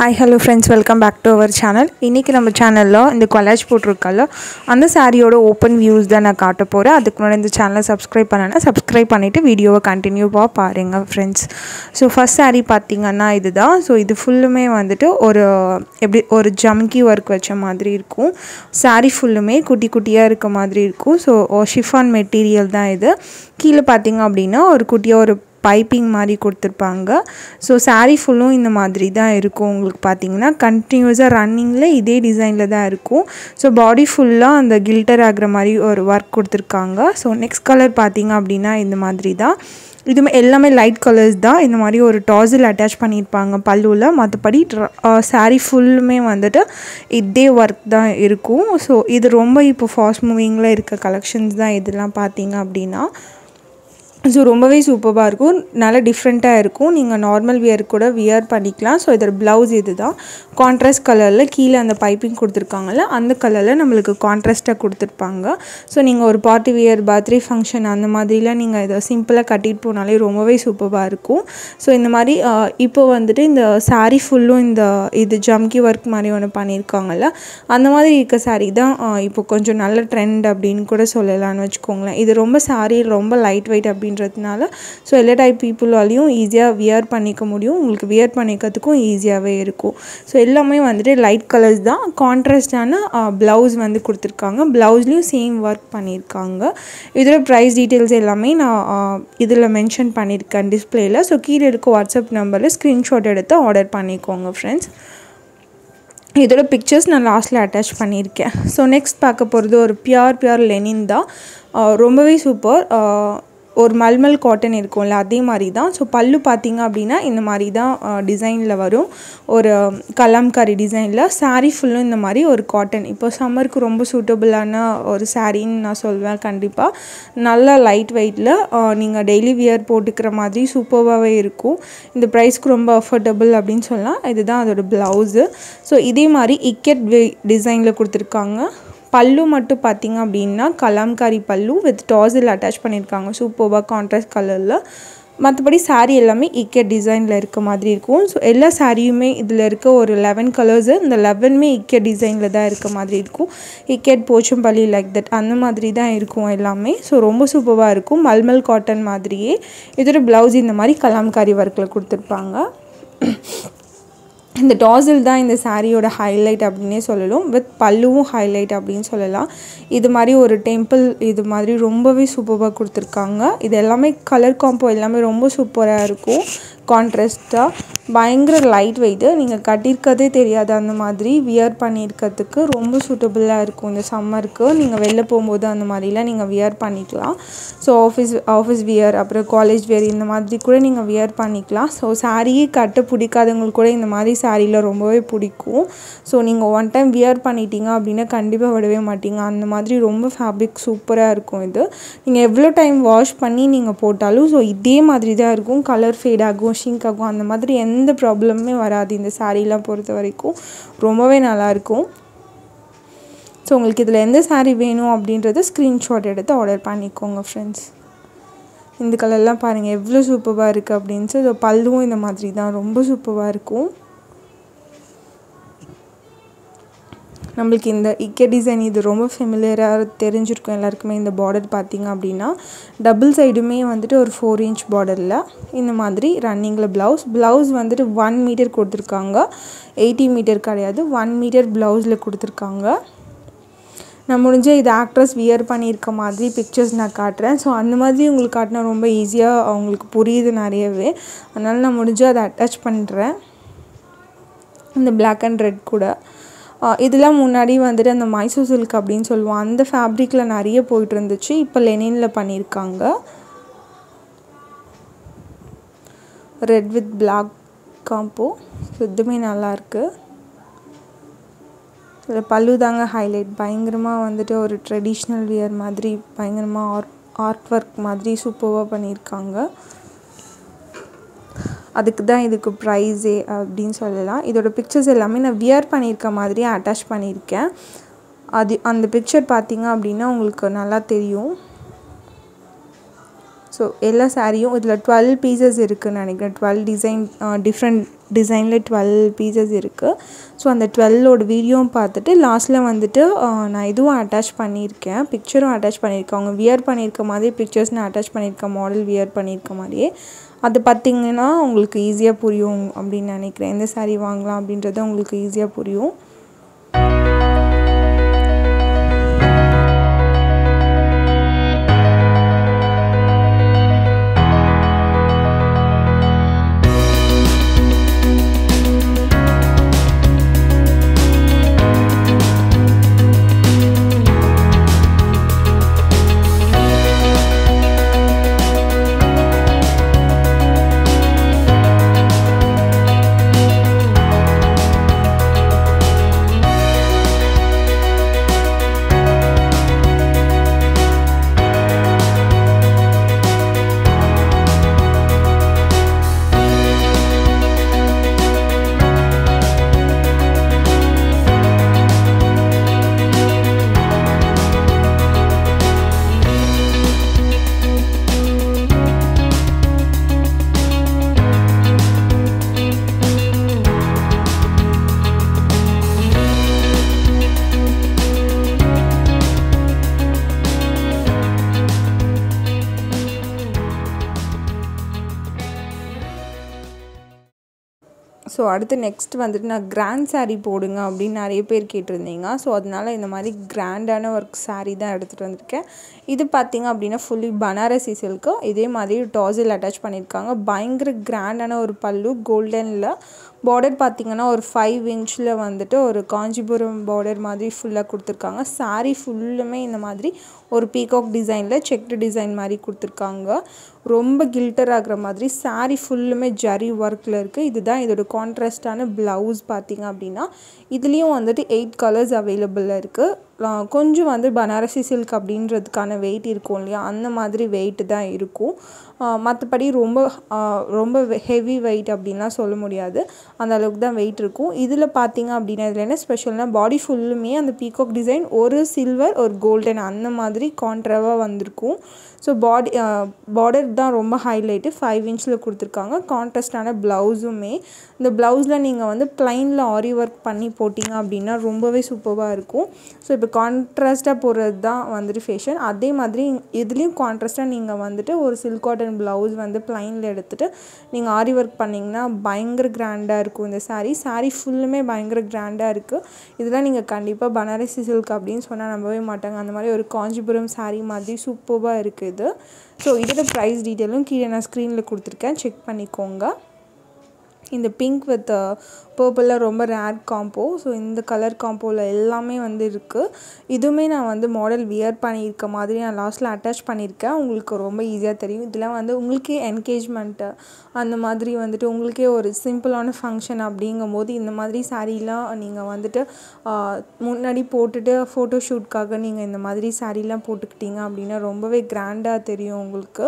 hi hello friends welcome back to our channel இன்றைக்கி நம்ம சேனலில் இந்த கொலாஜ் போட்டிருக்கல அந்த சாரியோட ஓப்பன் வியூஸ் தான் நான் காட்ட போகிறேன் அதுக்கு முன்னாடி இந்த சேனலை சப்ஸ்கிரைப் பண்ணனா சப்ஸ்கிரைப் பண்ணிவிட்டு வீடியோவை கண்டினியூவாக பாருங்கள் ஃப்ரெண்ட்ஸ் ஸோ ஃபஸ்ட் saree பார்த்தீங்கன்னா இதுதான் ஸோ இது ஃபுல்லுமே வந்துட்டு ஒரு எப்படி ஒரு ஜம்கி ஒர்க் வச்ச மாதிரி இருக்கும் saree ஃபுல்லுமே குட்டி குட்டியாக இருக்க மாதிரி இருக்கும் ஸோ ஷிஃபான் மெட்டீரியல் தான் இது கீழே பார்த்தீங்க அப்படின்னா ஒரு குட்டியாக ஒரு பைப்பிங் மாதிரி கொடுத்துருப்பாங்க ஸோ saree ஃபுல்லும் இந்த மாதிரி தான் இருக்கும் உங்களுக்கு பார்த்தீங்கன்னா கண்டினியூஸாக ரன்னிங்கில் இதே டிசைனில் தான் இருக்கும் ஸோ பாடி ஃபுல்லாக அந்த கில்டர் ஆகிற மாதிரி ஒரு ஒர்க் கொடுத்துருக்காங்க ஸோ நெக்ஸ்ட் கலர் பார்த்தீங்க அப்படின்னா இந்த மாதிரி தான் இதுமே எல்லாமே லைட் கலர்ஸ் தான் இந்த மாதிரி ஒரு டாசில் அட்டாச் பண்ணியிருப்பாங்க பல்லுவில் மற்றபடி saree ஃபுல்லுமே வந்துட்டு இதே ஒர்க் தான் இருக்கும் ஸோ இது ரொம்ப இப்போ ஃபாஸ்ட் மூவிங்கில் இருக்க கலெக்ஷன்ஸ் தான் இதெல்லாம் பார்த்தீங்க அப்படின்னா ஸோ ரொம்பவே சூப்பராக இருக்கும் நல்லா டிஃப்ரெண்ட்டாக இருக்கும் நீங்கள் நார்மல் வியர் கூட வியர் பண்ணிக்கலாம் ஸோ இதோட ப்ளவுஸ் இது தான் கான்ட்ராஸ்ட் கலரில் கீழே அந்த பைப்பிங் கொடுத்துருக்காங்கல்ல அந்த கலரில் நம்மளுக்கு கான்ட்ராஸ்ட்டாக கொடுத்துருப்பாங்க ஸோ நீங்கள் ஒரு பார்ட்டி வியர் பர்த்டே ஃபங்க்ஷன் அந்த மாதிரிலாம் நீங்கள் இதை சிம்பிளாக கட்டிட்டு போனாலே ரொம்பவே சூப்பராக இருக்கும் ஸோ இந்த மாதிரி ஆஹ், இப்போ வந்துட்டு இந்த saree ஃபுல்லும் இந்த இது ஜம்கி ஒர்க் மாதிரி ஒன்று பண்ணியிருக்காங்கல்ல அந்த மாதிரி இருக்க saree தான் ஆஹ், இப்போ கொஞ்சம் நல்ல ட்ரெண்ட் அப்படின்னு கூட சொல்லலாம்னு வச்சுக்கோங்களேன் இது ரொம்ப saree ரொம்ப லைட் வெயிட் அப்படின்றதுனால ஸோ எல்லா டைப் பீப்புளாலையும் ஈஸியாக வியர் பண்ணிக்க முடியும் உங்களுக்கு வியர் பண்ணிக்கிறதுக்கும் ஈஸியாகவே இருக்கும் ஸோ எல்லாமே வந்துட்டு லைட் கலர்ஸ் தான் கான்ட்ராஸ்டான ப்ளவுஸ் வந்து கொடுத்துருக்காங்க ப்ளவுஸ்லேயும் சேம் ஒர்க் பண்ணியிருக்காங்க இதோட ப்ரைஸ் டீட்டெயில்ஸ் எல்லாமே நான் இதில் மென்ஷன் பண்ணியிருக்கேன் டிஸ்பிளேயில் ஸோ கீழே இருக்க வாட்ஸ்அப் நம்பரில் ஸ்க்ரீன்ஷாட் எடுத்து ஆர்டர் பண்ணிக்கோங்க ஃப்ரெண்ட்ஸ் இதோட பிக்சர்ஸ் நான் லாஸ்ட்டில் அட்டாச் பண்ணியிருக்கேன் ஸோ நெக்ஸ்ட் பார்க்க போகிறது ஒரு பியூர் பியூர் லெனின் தான் ஆஹ் ரொம்பவே சூப்பர் ஒரு மல்மல் காட்டன் இருக்கும்ல அதே மாதிரி தான் ஸோ பல்லு பார்த்தீங்க அப்படின்னா இந்த மாதிரி தான் டிசைனில் வரும் ஒரு கலாம்காரி டிசைனில் saree ஃபுல்லும் இந்த மாதிரி ஒரு காட்டன் இப்போ சம்மருக்கு ரொம்ப சூட்டபுளான ஒரு சாரின்னு நான் சொல்வேன் கண்டிப்பாக நல்ல லைட் வெயிட்டில் நீங்கள் டெய்லி வியர் போட்டுக்கிற மாதிரி சூப்பராகவே இருக்கும் இந்த ப்ரைஸ்க்கு ரொம்ப அஃபோர்டபுள் அப்படின்னு சொல்லலாம் இதுதான் அதோட ப்ளவுஸு ஸோ இதே மாதிரி இக்கெட் டிசைனில் கொடுத்துருக்காங்க பல்லு மட்டும் பார்த்தீங்க அப்படின்னா கலாம்காரி பல்லு வித் டாசில் அட்டாச் பண்ணியிருக்காங்க சூப்பராக கான்ட்ராஸ்ட் கலரில் மற்றபடி saree எல்லாமே இக்கெட் டிசைனில் இருக்க மாதிரி இருக்கும் ஸோ எல்லா சாரியுமே இதில் இருக்க ஒரு லெவன் கலர்ஸு இந்த லெவனுமே இக்கெட் டிசைனில் தான் இருக்க மாதிரி இருக்கும் இக்கெட் போச்சம்பள்ளி லைக் தட் அந்த மாதிரி தான் இருக்கும் எல்லாமே ஸோ ரொம்ப சூப்பராக இருக்கும் மல்மல் காட்டன் மாதிரியே இதோட ப்ளவுஸ் இந்த மாதிரி கலாம்காரி ஒர்க்கில் கொடுத்துருப்பாங்க இந்த டாசில் தான் இந்த சாரியோட ஹைலைட் அப்படின்னே சொல்லலாம் வித் பல்லுவும் ஹைலைட் அப்படின்னு சொல்லலாம் இது மாதிரி ஒரு டெம்பிள் இது மாதிரி ரொம்பவே சூப்பராக கொடுத்துருக்காங்க இது எல்லாமே கலர் காம்போ எல்லாமே ரொம்ப சூப்பராக இருக்கும் கான்ட்ராஸ்ட்டாக பயங்கர லைட் வெயிட்டு நீங்கள் கட்டியிருக்கதே தெரியாது அந்த மாதிரி வியர் பண்ணியிருக்கிறதுக்கு ரொம்ப சூட்டபுளாக இருக்கும் இந்த சம்மருக்கு நீங்கள் வெளில போகும்போது அந்த மாதிரிலாம் நீங்கள் வியர் பண்ணிக்கலாம் ஸோ ஆஃபீஸ் ஆஃபீஸ் வியர் அப்புறம் காலேஜ் வியர் இந்த மாதிரி கூட நீங்கள் வியர் பண்ணிக்கலாம் ஸோ சாரியே கட்ட பிடிக்காதவங்களுக்கு கூட இந்த மாதிரி சாரியில் ரொம்பவே பிடிக்கும் ஸோ நீங்கள் ஒன் டைம் வியர் பண்ணிட்டீங்க அப்படின்னா கண்டிப்பாக விடவே மாட்டீங்க அந்த மாதிரி ரொம்ப ஃபேப்ரிக் சூப்பராக இருக்கும் இது நீங்கள் எவ்வளோ டைம் வாஷ் பண்ணி நீங்கள் போட்டாலும் ஸோ இதே மாதிரி தான் இருக்கும் கலர் ஃபேட் ஆகும் ஷிங்க் ஆகும் அந்த மாதிரி எந்த ப்ராப்ளமுமே வராது இந்த சாரீலாம் பொறுத்த வரைக்கும் ரொம்பவே நல்லாயிருக்கும் ஸோ உங்களுக்கு இதில் எந்த saree வேணும் அப்படின்றத ஸ்க்ரீன்ஷாட் எடுத்து ஆர்டர் பண்ணிக்கோங்க ஃப்ரெண்ட்ஸ் இந்த கலர்லாம் பாருங்கள் எவ்வளோ சூப்பராக இருக்குது அப்படின்ட்டு இது பல்லுவும் இந்த மாதிரி தான் ரொம்ப சூப்பராக இருக்கும் நம்மளுக்கு இந்த இக்கே டிசைன் இது ரொம்ப ஃபெமிலியராக தெரிஞ்சிருக்கும் எல்லாருக்குமே இந்த பார்டர் பார்த்தீங்க அப்படின்னா டபுள் சைடுமே வந்துட்டு ஒரு ஃபோர் இன்ச் பார்டரில் இந்த மாதிரி ரன்னிங்கில் ப்ளவுஸ் ப்ளவுஸ் வந்துட்டு ஒன் மீட்டர் கொடுத்துருக்காங்க எயிட்டி மீட்டர் கிடையாது ஒன் மீட்டர் ப்ளவுஸில் கொடுத்துருக்காங்க நான் முடிஞ்ச இது ஆக்ட்ரஸ் வியர் பண்ணியிருக்க மாதிரி பிக்சர்ஸ் நான் காட்டுறேன் ஸோ அந்த மாதிரி உங்களுக்கு காட்டினா ரொம்ப ஈஸியாக அவங்களுக்கு புரியுது நிறையவே அதனால் நான் முடிஞ்சு அதை அட்டாச் பண்ணுறேன் இந்த Black அண்ட் ரெட் கூட ஆஹ் இதெல்லாம் முன்னாடி வந்துட்டு அந்த மைசூர் சில்க் அப்படின்னு சொல்லுவோம் அந்த ஃபேப்ரிக்கில் நிறைய போயிட்டு இருந்துச்சு இப்போ லெனினில் பண்ணியிருக்காங்க ரெட் வித் பிளாக் காம்போ இதுவுமே நல்லாயிருக்கு இதில் பல்லு தாங்க ஹைலைட் பயங்கரமாக வந்துட்டு ஒரு ட்ரெடிஷ்னல் வியர் மாதிரி பயங்கரமாக ஆர்ட் ஆர்ட் ஒர்க் மாதிரி சூப்பராக பண்ணியிருக்காங்க அதுக்கு தான் இதுக்கு ப்ரைஸே அப்படின்னு சொல்லலாம் இதோட பிக்சர்ஸ் எல்லாமே நான் வியர் பண்ணியிருக்க மாதிரியே அட்டாச் பண்ணியிருக்கேன் அது அந்த பிக்சர் பார்த்தீங்க அப்படின்னா உங்களுக்கு நல்லா தெரியும் ஸோ எல்லா சாரியும் இதில் டுவெல் பீசஸ் இருக்குதுன்னு நினைக்கிறேன் டுவெல் டிசைன் டிஃப்ரெண்ட் டிசைனில் டுவெல் பீசஸ் இருக்குது ஸோ அந்த டுவெல்லோட வீடியோவும் பார்த்துட்டு லாஸ்ட்டில் வந்துட்டு நான் இதுவும் அட்டாச் பண்ணியிருக்கேன் பிக்சரும் அட்டாச் பண்ணியிருக்கேன் அவங்க வியர் பண்ணியிருக்க மாதிரி பிக்சர்ஸ் நான் அட்டாச் பண்ணியிருக்கேன் மாடல் வியர் பண்ணியிருக்க மாதிரியே அது பார்த்திங்கன்னா உங்களுக்கு ஈஸியாக புரியும் அப்படின்னு நினைக்கிறேன் எந்த சாரீ வாங்கலாம் அப்படின்றது உங்களுக்கு ஈஸியாக புரியும் ஸோ அடுத்து நெக்ஸ்ட் வந்துட்டு நான் கிராண்ட் சாரீ போடுங்க அப்படின்னு நிறைய பேர் கேட்டிருந்தீங்க ஸோ அதனால் இந்த மாதிரி கிராண்டான ஒர்க் சாரீ தான் எடுத்துகிட்டு வந்திருக்கேன் இது பார்த்திங்க அப்படின்னா ஃபுல்லி பனாரசி சில்க்கு இதே மாதிரி டாசில் அட்டாச் பண்ணியிருக்காங்க பயங்கர கிராண்டான ஒரு பல்லு கோல்டனில் பார்டர் பார்த்திங்கன்னா ஒரு ஃபைவ் இன்ச்சில் வந்துட்டு ஒரு காஞ்சிபுரம் பார்டர் மாதிரி ஃபுல்லாக கொடுத்துருக்காங்க சாரீ ஃபுல்லுமே இந்த மாதிரி ஒரு பீகாக் டிசைனில் செக்டு டிசைன் மாதிரி கொடுத்துருக்காங்க ரொம்ப கில்டர் ஆகிற மாதிரி சாரீ ஃபுல்லுமே ஜரி ஒர்க்கில் இருக்குது இதுதான் இதோட கான்ட்ராஸ்டான ப்ளவுஸ் பார்த்திங்க அப்படின்னா இதுலேயும் வந்துட்டு எயிட் கலர்ஸ் அவைலபிளாக இருக்குது கொஞ்சம் வந்து பனாரசி சில்க் அப்படின்றதுக்கான வெயிட் இருக்கும் இல்லையா அந்த மாதிரி வெயிட் தான் இருக்கும் மற்றபடி ரொம்ப ரொம்ப ஹெவி வெயிட் அப்படின்லாம் சொல்ல முடியாது அந்த அளவுக்கு தான் வெயிட் இருக்கும் இதில் பார்த்தீங்க அப்படின்னா இதில் என்ன ஸ்பெஷல்னால் பாடி ஃபுல்லுமே அந்த பீகாக் டிசைன் ஒரு சில்வர் ஒரு கோல்டன் அந்த மாதிரி கான்ட்ராவாக வந்திருக்கும் ஸோ பாடி பார்டர் தான் ரொம்ப ஹைலைட்டு ஃபைவ் இன்ச்சில் கொடுத்துருக்காங்க கான்ட்ராஸ்டான ப்ளவுஸுமே இந்த ப்ளவுஸில் நீங்கள் வந்து ப்ளைனில் ஆரி ஒர்க் பண்ணி போட்டிங்க அப்படின்னா ரொம்பவே சூப்பராக இருக்கும் ஸோ இப்போ கான்ட்ராஸ்ட்டாக போடுறது தான் வந்துட்டு ஃபேஷன் அதே மாதிரி இதுலேயும் கான்ட்ராஸ்ட்டாக நீங்கள் வந்துட்டு ஒரு சில்க் காட்டன் ப்ளவுஸ் வந்து ப்ளைனில் எடுத்துகிட்டு நீங்கள் ஆரி ஒர்க் பண்ணிங்கன்னா பயங்கர கிராண்டாக இருக்கும் இந்த சாரீ சாரீ ஃபுல்லுமே பயங்கர கிராண்டாக இருக்குது இதெல்லாம் நீங்கள் கண்டிப்பாக பனாரசி சில்க் அப்படின்னு சொன்னால் நம்பவே மாட்டாங்க அந்த மாதிரி ஒரு காஞ்சிபுரம் சாரீ மாதிரி சூப்பராக இருக்குது இது ஸோ இதோட ப்ரைஸ் டீட்டெயிலும் கீழே நான் ஸ்க்ரீனில் கொடுத்துருக்கேன் செக் பண்ணிக்கோங்க இந்த பிங்க் வித் பர்பிளில் ரொம்ப ரேர் காம்போ ஸோ இந்த கலர் காம்போவில் எல்லாமே வந்து இருக்குது இதுவுமே நான் வந்து மாடல் வியர் பண்ணியிருக்க மாதிரி நான் லாஸ்ட்டில் அட்டாச் பண்ணியிருக்கேன் உங்களுக்கு ரொம்ப ஈஸியாக தெரியும் இதெல்லாம் வந்து உங்களுக்கே என்கேஜ்மெண்ட்டு அந்த மாதிரி வந்துட்டு உங்களுக்கே ஒரு சிம்பிளான ஃபங்க்ஷன் அப்படிங்கும் போது இந்த மாதிரி சாரீலாம் நீங்கள் வந்துட்டு முன்னாடி போட்டுட்டு ஃபோட்டோ ஷூட்காக நீங்கள் இந்த மாதிரி சாரீலாம் போட்டுக்கிட்டீங்க அப்படின்னா ரொம்பவே கிராண்டாக தெரியும் உங்களுக்கு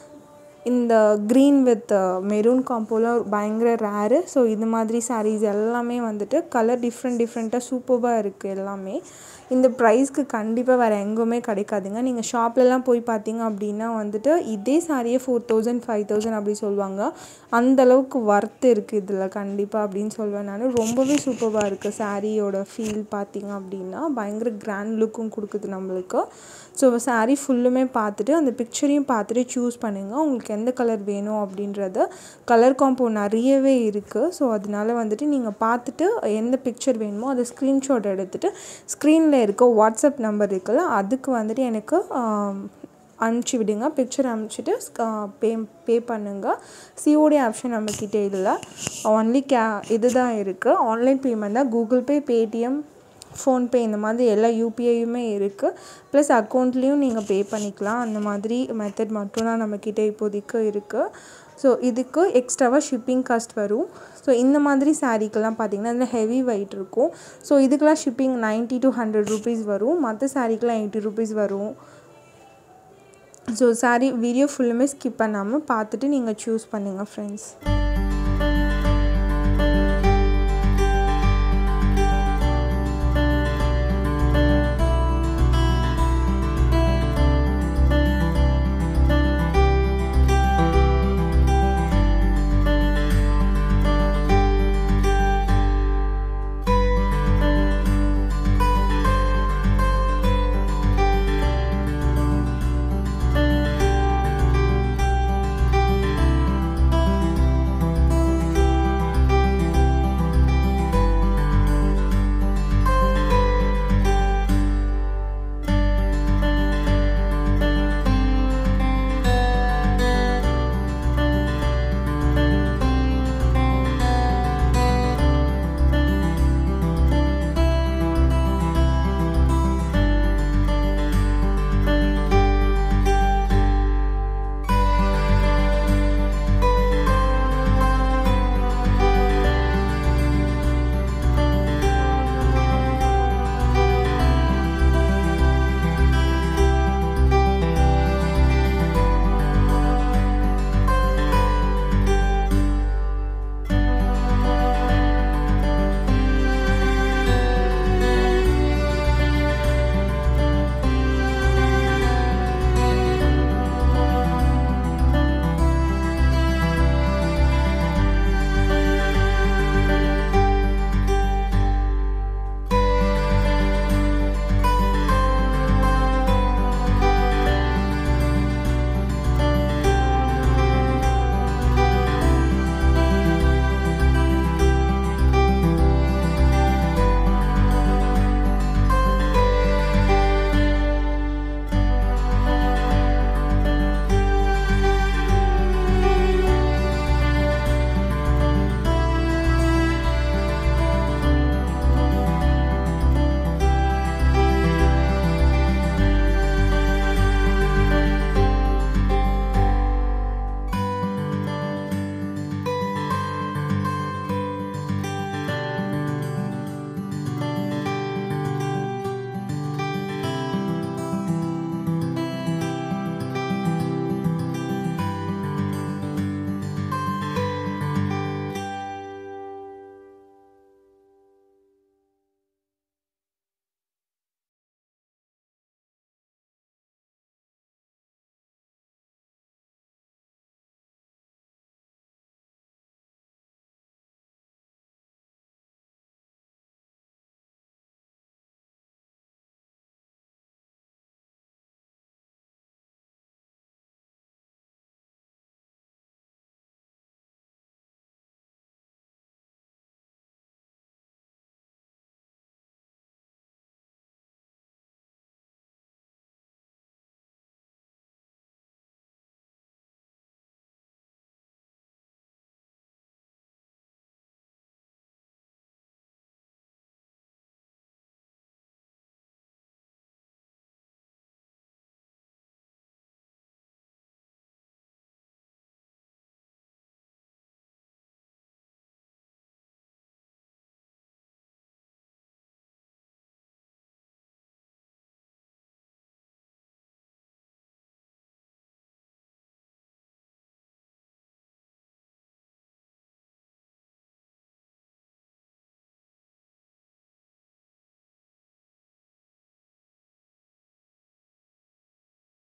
இந்த க்ரீன் வித் மெரூன் காம்போலாம் பயங்கர ரேரு ஸோ இது மாதிரி சாரீஸ் எல்லாமே வந்துட்டு கலர் டிஃப்ரெண்ட் டிஃப்ரெண்ட்டாக சூப்பராக இருக்குது எல்லாமே இந்த ப்ரைஸ்க்கு கண்டிப்பாக வேறு எங்கேயுமே கிடைக்காதுங்க நீங்கள் ஷாப்லலாம் போய் பார்த்தீங்க அப்படின்னா வந்துட்டு இதே சாரியே ஃபோர் தௌசண்ட் ஃபைவ் தௌசண்ட் அப்படி சொல்லுவாங்க அந்தளவுக்கு ஒர்த் இருக்குது இதில் கண்டிப்பாக அப்படின்னு சொல்வேன் நான் ரொம்பவே சூப்பராக இருக்குது சாரியோட ஃபீல் பார்த்தீங்க அப்படின்னா பயங்கர கிராண்ட் லுக்கும் கொடுக்குது நம்மளுக்கு ஸோ சாரீ ஃபுல்லுமே பார்த்துட்டு அந்த பிக்சரையும் பார்த்துட்டு சூஸ் பண்ணுங்கள் உங்களுக்கு எந்த கலர் வேணும் அப்படின்றத கலர் காம்போ நிறையவே இருக்குது ஸோ அதனால வந்துட்டு நீங்கள் பார்த்துட்டு எந்த பிக்சர் வேணுமோ அதை ஸ்க்ரீன்ஷாட் எடுத்துகிட்டு ஸ்க்ரீனில் இருக்க வாட்ஸ்அப் நம்பர் இருக்குல்ல அதுக்கு வந்துட்டு எனக்கு அனுப்பிச்சி விடுங்க பிக்சர் அனுப்பிச்சிட்டு பே பே பண்ணுங்கள் சிஓடி ஆப்ஷன் நம்மக்கிட்ட இல்லை ஒன்லி கே இது தான் இருக்குது ஆன்லைன் பேமெண்ட் தான் கூகுள் பே பேடிஎம் ஃபோன்பே இந்த மாதிரி எல்லா யூபிஐயுமே இருக்குது ப்ளஸ் அக்கௌண்ட்லேயும் நீங்கள் பே பண்ணிக்கலாம் அந்த மாதிரி மெத்தட் மட்டும்தான் நம்மக்கிட்ட இப்போதைக்கு இருக்குது ஸோ இதுக்கு எக்ஸ்ட்ராவாக ஷிப்பிங் காஸ்ட் வரும் ஸோ இந்த மாதிரி சாரீக்கெல்லாம் பார்த்திங்கன்னா அதில் ஹெவி வெயிட் இருக்கும் ஸோ இதுக்கெலாம் shipping ninety to hundred rupees வரும் மற்ற சாரீக்கெலாம் எயிட்டி ருபீஸ் வரும் ஸோ சாரீ வீடியோ ஃபுல்லுமே ஸ்கிப் பண்ணாமல் பார்த்துட்டு நீங்கள் சூஸ் பண்ணுங்கள் ஃப்ரெண்ட்ஸ்